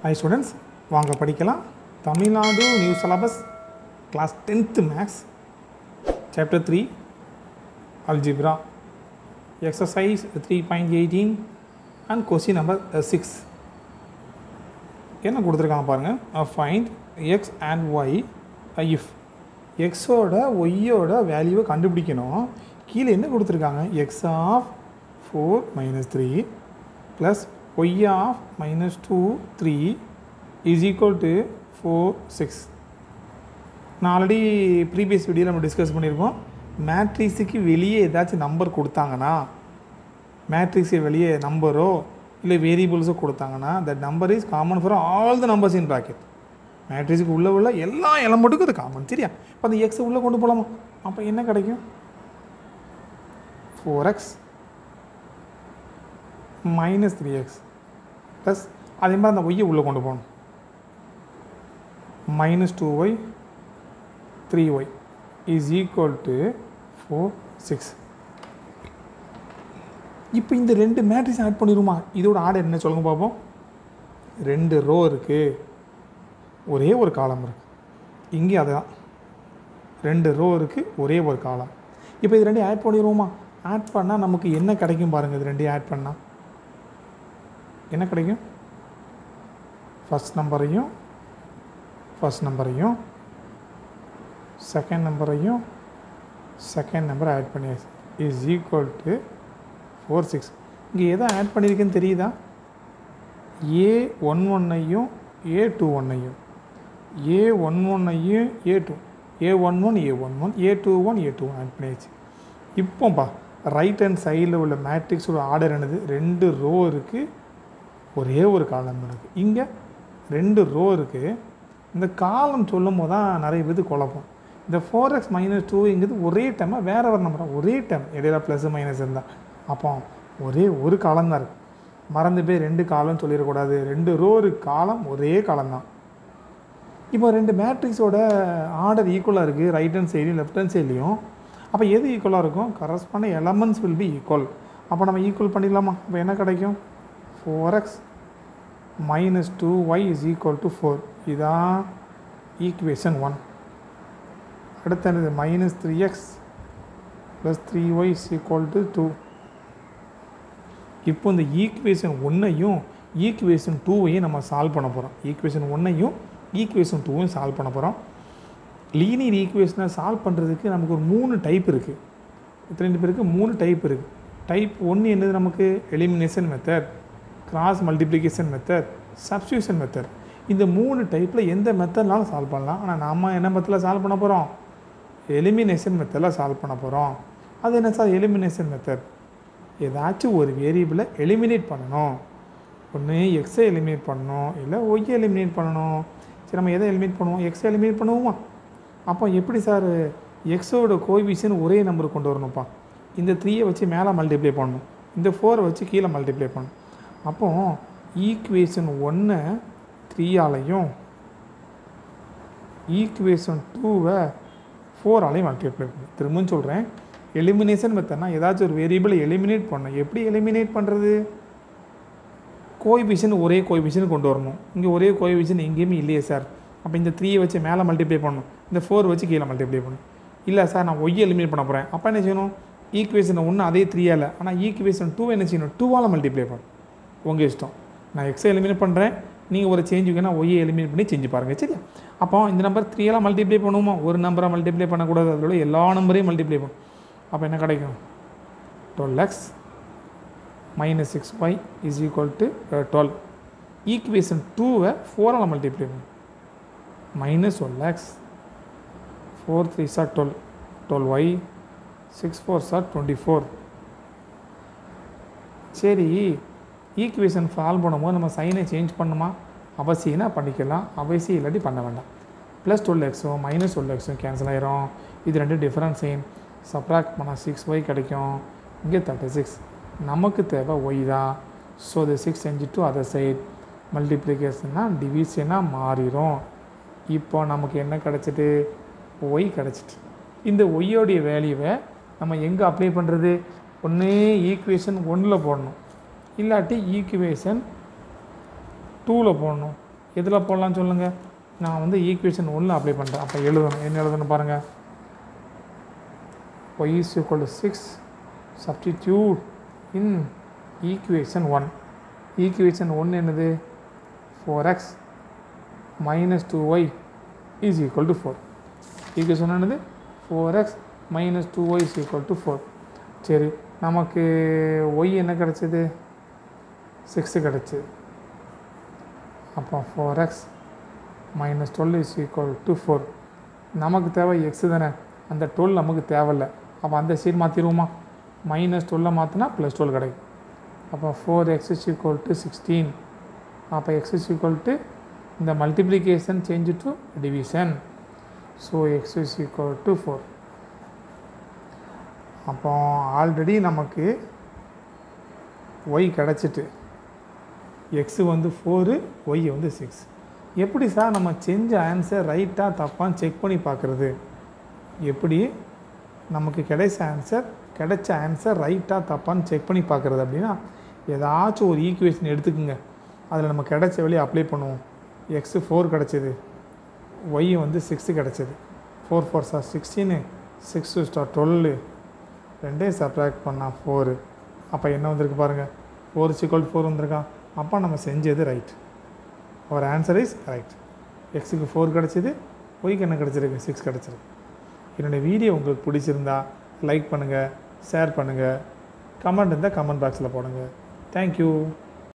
high students வாங்க படிக்கலாம் Tamil Nadu new syllabus class tenth maths chapter three algebra exercise three point eighteen and question number six என்ன கொடுத்துருக்காங்க பாருங்கள் find x and y if எக்ஸோட ஒய்யோட வேல்யூவை கண்டுபிடிக்கணும் கீழே என்ன கொடுத்துருக்காங்க x of four minus three plus y of minus two three is equal to four six நான் ஆல்ரெடி ப்ரீவியஸ் வீடியோவில் நம்ம டிஸ்கஸ் பண்ணியிருக்கோம் மேட்ரிக்ஸுக்கு வெளியே ஏதாச்சும் நம்பர் கொடுத்தாங்கன்னா மேட்ரிக்ஸு வெளியே நம்பரோ இல்லை வேரியபிள்ஸோ கொடுத்தாங்கன்னா that number is common for all the numbers in bracket மேட்ரிக்ஸுக்கு உள்ளே உள்ள எல்லா எலமெண்ட்டுக்கும் அது காமன் சரியா இப்போ அந்த எக்ஸை உள்ளே கொண்டு போகலாமா அப்போ என்ன கிடைக்கும் four x minus three x plus அதே மாதிரி அந்த ஒய்யை உள்ளே கொண்டு போகணும் minus two y three y is equal to four six இப்போ இந்த ரெண்டு மேட்ரிக்ஸ் ஆட் பண்ணிடுமா இதோட ஆர்டர் என்ன சொல்லுங்க பார்ப்போம் ரெண்டு ரோ இருக்குது ஒரே ஒரு காலம் இருக்குது இங்கே அதுதான் ரெண்டு ரோ இருக்குது ஒரே ஒரு காலம் இப்போ இது ரெண்டையும் ஆட் பண்ணிடுவோமா ஆட் பண்ணால் நமக்கு என்ன கிடைக்கும் பாருங்கள் இது ரெண்டையும் ஆட் பண்ணால் என்ன கிடைக்கும் ஃபஸ்ட் நம்பரையும் ஃபஸ்ட் நம்பரையும் செகண்ட் நம்பரையும் செகண்ட் நம்பரை ஆட் பண்ணியாச்சு is equal to four six இங்கே எதை ஆட் பண்ணியிருக்கேன்னு தெரியுதா ஏ ஒன் ஒன்னையும் ஏ டூ ஒன்னையும் ஏ ஒன் ஒன்னையும் a two a one one a one one a two one a two one add பண்ணியாச்சு இப்போப்பா ரைட் ஹேண்ட் சைடில் உள்ள மேட்ரிக்ஸோட ஆர்டர் என்னது ரெண்டு ரோ இருக்குது ஒரே ஒரு காலம் இருக்குது இங்கே ரெண்டு ரோ இருக்குது இந்த காலம் சொல்லும் போது தான் நிறைய பேருக்கு குழப்பம் இந்த ஃபோர் எக்ஸ் மைனஸ் டூங்கிறது ஒரே டைமாக வேறு ஒரு நம்பர் ஒரே டைம் இடையில ப்ளஸ் மைனஸ் இருந்தால் அப்போ ஒரே ஒரு காலம் தான் இருக்குது மறந்து போய் ரெண்டு காலம்னு சொல்லிடக்கூடாது ரெண்டு ரோ ஒரு காலம் ஒரே காலம் தான் இப்போ ரெண்டு மேட்ரிக்ஸோட ஆர்டர் ஈக்குவலாக இருக்குது ரைட் ஹேண்ட் சைட்லையும் லெஃப்ட் ஹேண்ட் சைட்லையும் அப்போ எது ஈக்குவலாக இருக்கும் correspond elements will be equal அப்போ நம்ம ஈக்குவல் பண்ணிடலாமா அப்போ என்ன கிடைக்கும் four x minus two y is equal to four இதான் ஈக்குவேஷன் ஒன் அடுத்து என்னது minus three x plus three y is equal to two இப்போ இந்த ஈக்குவேஷன் ஒன்றையும் ஈக்குவேஷன் டூவையும் நம்ம சால்வ் பண்ண போகிறோம் ஈக்குவேஷன் ஒன்றையும் ஈக்குவேஷன் டூவையும் சால்வ் பண்ண போகிறோம் லீனியர் ஈக்குவேஷனை சால்வ் பண்ணுறதுக்கு நமக்கு ஒரு மூணு டைப் இருக்குது ரெண்டு பேருக்கு மூணு டைப் இருக்குது டைப் ஒன்று என்னது நமக்கு elimination method cross multiplication method substitution method இந்த மூணு டைப்பில் எந்த மெத்தட்னாலும் சால்வ் பண்ணலாம் ஆனால் நாம் என்ன மெத்தடில் சால்வ் பண்ண போகிறோம் எலிமினேஷன் மெத்தடில் சால்வ் பண்ண போகிறோம் அது என்ன சார் எலிமினேஷன் மெத்தட் ஏதாச்சும் ஒரு வேரியபிளை எலிமினேட் பண்ணணும் ஒன்று எக்ஸை எலிமினேட் பண்ணணும் இல்லை ஒய்யை எலிமினேட் பண்ணணும் சரி நம்ம எதை எலிமினேட் பண்ணுவோம் எக்ஸை எலிமினேட் பண்ணுவோமா அப்போ எப்படி சார் எக்ஸோட கோவிஷன் ஒரே நம்பர் கொண்டு வரணும்ப்பா இந்த த்ரீயை வச்சு மேலே மல்டிப்ளை பண்ணணும் இந்த ஃபோரை வச்சு கீழே மல்டிப்ளை பண்ணணும் அப்போ ஈக்குவேஷன் ஒன்றை த்ரீயாலையும் ஈக்குவேஷன் டூவை ஃபோராலையும் மல்டிப்ளை பண்ணணும் திரும்பவும் சொல்கிறேன் எலிமினேஷன் மெத்தட்னா ஏதாச்சும் ஒரு வேரியபிளை எலிமினேட் பண்ணணும் எப்படி எலிமினேட் பண்ணுறது கோய்பிஷன் ஒரே கோய்பிஷன் கொண்டு வரணும் இங்கே ஒரே கோய்பிஷன் எங்கேயுமே இல்லையே சார் அப்போ இந்த த்ரீயை வச்சு மேலே மல்டிப்ளை பண்ணணும் இந்த ஃபோர் வச்சு கீழே மல்டிப்ளை பண்ணணும் இல்லை சார் நான் ஒய்யை எலிமினேட் பண்ண போகிறேன் அப்போ என்ன செய்யணும் ஈக்குவேஷன் ஒன்று அதே த்ரீயால் ஆனால் ஈக்குவேஷன் டூ என்ன செய்யணும் டூவால் மல்டிப்ளை பண்ணணும் உங்கள் இஷ்டம் நான் எக்ஸை எலிமினேட் பண்ணுறேன் நீங்கள் ஒரு சேஞ்ச் வேணா ஒய்யை எலிமினேட் பண்ணி செஞ்சு பாருங்கள் சரியா அப்போ இந்த நம்பர் த்ரீயெல்லாம் மல்டிப்ளை பண்ணுவோமா ஒரு நம்பரை மல்டிப்ளை பண்ணக்கூடாது அதோட எல்லா நம்பரையும் மல்டிப்ளை பண்ணும் அப்போ என்ன கிடைக்கும் twelve x minus six y is equal to twelve equation டூவை ஃபோரால் மல்டிப்ளை பண்ணும் minus twelve x four three சார் twelve twelve y six four சார் டுவெண்ட்டி ஃபோர் சரி ஈக்குவேஷன் சால்வ் பண்ணும்போது நம்ம சைனை சேஞ்ச் பண்ணுமா அவசியம்னா பண்ணிக்கலாம் அவசியம் இல்லாட்டி பண்ண வேண்டாம் ப்ளஸ் டுவெல் எக்ஸும் மைனஸ் டுவெல் எக்ஸும் கேன்சல் ஆயிரும் இது ரெண்டு டிஃப்ரெண்ட் சைன் சப்ராக்ட் பண்ணால் சிக்ஸ் ஒய் கிடைக்கும் இங்கே தேர்ட்டி சிக்ஸ் நமக்கு தேவை ஒய் தான் ஸோ த சிக்ஸ் செஞ்சு டு அதர் சைட் மல்டிப்ளிகேஷன்னா டிவிஷனாக மாறிடும் இப்போ நமக்கு என்ன கிடச்சிட்டு ஒய் கிடச்சிட்டு இந்த ஒய்யோடைய வேல்யூவை நம்ம எங்கே அப்ளை பண்ணுறது ஒன்று ஈக்குவேஷன் ஒன்றில் போடணும் இல்லாட்டி ஈக்குவேஷன் டூவில் போடணும் எதில் போடலாம்னு சொல்லுங்கள் நான் வந்து ஈக்குவேஷன் ஒன்று அப்ளை பண்ணுறேன் அப்போ எழுதணும் என்ன எழுதணும் பாருங்கள் y is equal to 6 substitute in equation 1 equation 1 என்னது 4x minus 2y is equal to 4 equation என்னது 4x minus 2y is equal to 4 சரி நமக்கு y என்ன கிடச்சிது 6 கிடச்சிது அப்போ 4x minus 12 is equal to 4 நமக்கு தேவை x தானே அந்த 12 நமக்கு தேவையில்லை அப்போ அந்த சைடு மாற்றிடுவோமா மைனஸ் டுவெல்லை மாற்றினா ப்ளஸ் டுவெல் கிடைக்கும் அப்போ four x is equal to sixteen அப்போ எக்ஸ் இஸ் ஈக்குவல் டு இந்த multiplication change to division so x is equal to four அப்போ ஆல்ரெடி நமக்கு ஒய் கிடச்சிட்டு எக்ஸு வந்து ஃபோரு ஒய் வந்து சிக்ஸ் எப்படி சார் நம்ம செஞ்ச ஆன்சர் ரைட்டாக தப்பான்னு செக் பண்ணி பார்க்குறது எப்படி நமக்கு கிடைச்ச ஆன்சர் கிடைச்ச ஆன்சர் ரைட்டாக தப்பான்னு செக் பண்ணி பார்க்குறது அப்படின்னா ஏதாச்சும் ஒரு ஈக்குவேஷன் எடுத்துக்கோங்க அதில் நம்ம கிடைச்ச வழியை அப்ளை பண்ணுவோம் எக்ஸு ஃபோர் கிடச்சிது ஒய் வந்து சிக்ஸு கிடச்சிது ஃபோர் ஃபோர் சார் சிக்ஸ்டீனு சிக்ஸ் ஸ்டார் டுவெல்லு ரெண்டே சப்ராக்ட் பண்ணால் ஃபோரு அப்போ என்ன வந்திருக்கு பாருங்கள் ஃபோர் சிக்வல் ஃபோர் வந்திருக்கான் அப்போ நம்ம செஞ்சது right our answer is right எக்ஸுக்கு ஃபோர் கிடச்சிது ஒய்க்கு என்ன கிடச்சிருக்கு சிக்ஸ் கிடச்சிருக்கு என்னோடய வீடியோ உங்களுக்கு பிடிச்சிருந்தா லைக் பண்ணுங்கள் ஷேர் பண்ணுங்கள் கமெண்ட் இருந்தால் கமெண்ட் பாக்ஸில் போடுங்க தேங்க்யூ